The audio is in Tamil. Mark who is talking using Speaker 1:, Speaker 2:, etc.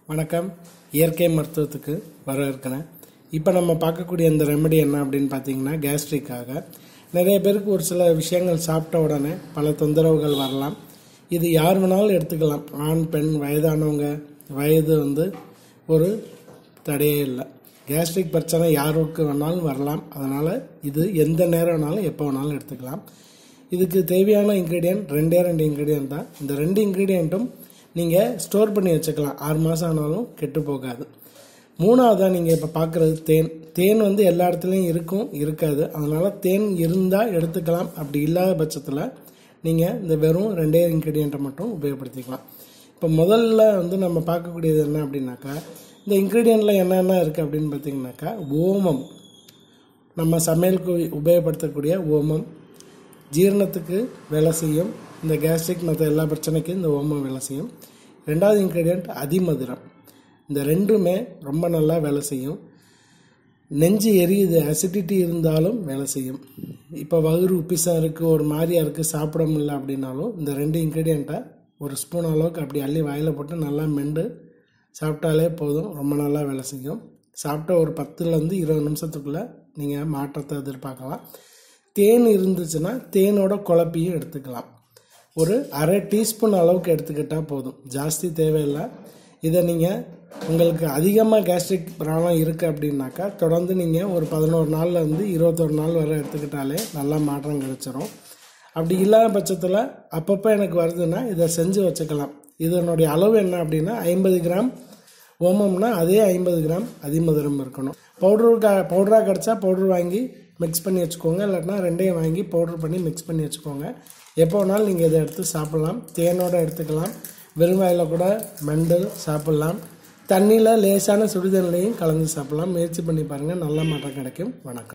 Speaker 1: வணக்கம் இயற்கை மருத்துவத்துக்கு வரவேற்கிறேன் இப்போ நம்ம பார்க்கக்கூடிய இந்த ரெமெடி என்ன அப்படின்னு பார்த்தீங்கன்னா கேஸ்ட்ரிக்காக நிறைய பேருக்கு ஒரு சில விஷயங்கள் சாப்பிட்ட உடனே பல தொந்தரவுகள் வரலாம் இது யார் வேணாலும் எடுத்துக்கலாம் ஆண் பெண் வயதானவங்க வயது வந்து ஒரு தடையே இல்லை கேஸ்ட்ரிக் பிரச்சனை யாருக்கு வேணாலும் வரலாம் அதனால் இது எந்த நேரம் வேணாலும் எப்போ வேணாலும் எடுத்துக்கலாம் இதுக்கு தேவையான இன்க்ரீடியன்ட் ரெண்டே ரெண்டு இன்க்ரீடியன்ட் தான் இந்த ரெண்டு இன்க்ரீடியண்ட்டும் நீங்கள் ஸ்டோர் பண்ணி வச்சுக்கலாம் ஆறு மாதம் ஆனாலும் கெட்டு போகாது மூணாவதாக நீங்கள் இப்போ பார்க்குறது தேன் தேன் வந்து எல்லா இடத்துலையும் இருக்கும் இருக்காது அதனால் தேன் இருந்தால் எடுத்துக்கலாம் அப்படி இல்லாத பட்சத்தில் நீங்கள் இந்த வெறும் ரெண்டே இன்க்ரீடியண்ட்டை மட்டும் உபயோகப்படுத்திக்கலாம் இப்போ முதல்ல வந்து நம்ம பார்க்கக்கூடியது என்ன அப்படின்னாக்கா இந்த இன்க்ரீடியண்ட்டில் என்னென்ன இருக்குது அப்படின்னு பார்த்தீங்கன்னாக்கா ஓமம் நம்ம சமையலுக்கு உபயோகப்படுத்தக்கூடிய ஓமம் ஜீரணத்துக்கு வேலை செய்யும் இந்த கேஸ்ட்ரிக் மற்ற எல்லா பிரச்சனைக்கும் இந்த ஓமம் வேலை செய்யும் ரெண்டாவது இன்க்ரீடியண்ட் அதிமதுரம் இந்த ரெண்டுமே ரொம்ப நல்லா வேலை செய்யும் நெஞ்சு எரியுது அசிடிட்டி இருந்தாலும் வேலை செய்யும் இப்போ வயிறு உப்பிசம் இருக்குது ஒரு மாதிரியா இருக்குது சாப்பிட முடியல அப்படின்னாலும் இந்த ரெண்டு இன்க்ரீடியண்ட்டை ஒரு ஸ்பூன் அளவுக்கு அப்படி அள்ளி வாயில் போட்டு நல்லா மெண்டு சாப்பிட்டாலே போதும் ரொம்ப நல்லா வேலை செய்யும் சாப்பிட்ட ஒரு பத்துலேருந்து இருபது நிமிஷத்துக்குள்ளே நீங்கள் மாற்றத்தை எதிர்பார்க்கலாம் தேன் இருந்துச்சுன்னா தேனோட குழப்பியும் எடுத்துக்கலாம் ஒரு அரை டீஸ்பூன் அளவுக்கு எடுத்துக்கிட்டால் போதும் ஜாஸ்தி தேவையில்லை இதை நீங்கள் உங்களுக்கு அதிகமாக கேஸ்ட்ரிக் ப்ராப்ளம் இருக்குது அப்படின்னாக்கா தொடர்ந்து நீங்கள் ஒரு பதினோரு நாளில் இருந்து இருபத்தொரு நாள் வரை எடுத்துக்கிட்டாலே நல்லா மாற்றம் கிடைச்சிரும் அப்படி இல்லாத பட்சத்தில் அப்பப்போ எனக்கு வருதுன்னா இதை செஞ்சு வச்சுக்கலாம் இதனுடைய அளவு என்ன அப்படின்னா ஐம்பது கிராம் ஓமம்னா அதே ஐம்பது கிராம் அதிமதுரம் இருக்கணும் பவுடரு பவுடராக கிடச்சா பவுடர் வாங்கி மிக்ஸ் பண்ணி வச்சுக்கோங்க இல்லாட்டினா ரெண்டையும் வாங்கி பவுடர் பண்ணி மிக்ஸ் பண்ணி வச்சுக்கோங்க எப்போ வேணாலும் நீங்கள் இதை எடுத்து சாப்பிட்லாம் தேனோட எடுத்துக்கலாம் வெறும் வாயில் கூட மெண்டல் சாப்பிட்லாம் தண்ணியில் லேசான சுடுதண்ணிலையும் கலந்து சாப்பிட்லாம் முயற்சி பண்ணி பாருங்கள் நல்ல மாற்றம் கிடைக்கும் வணக்கம்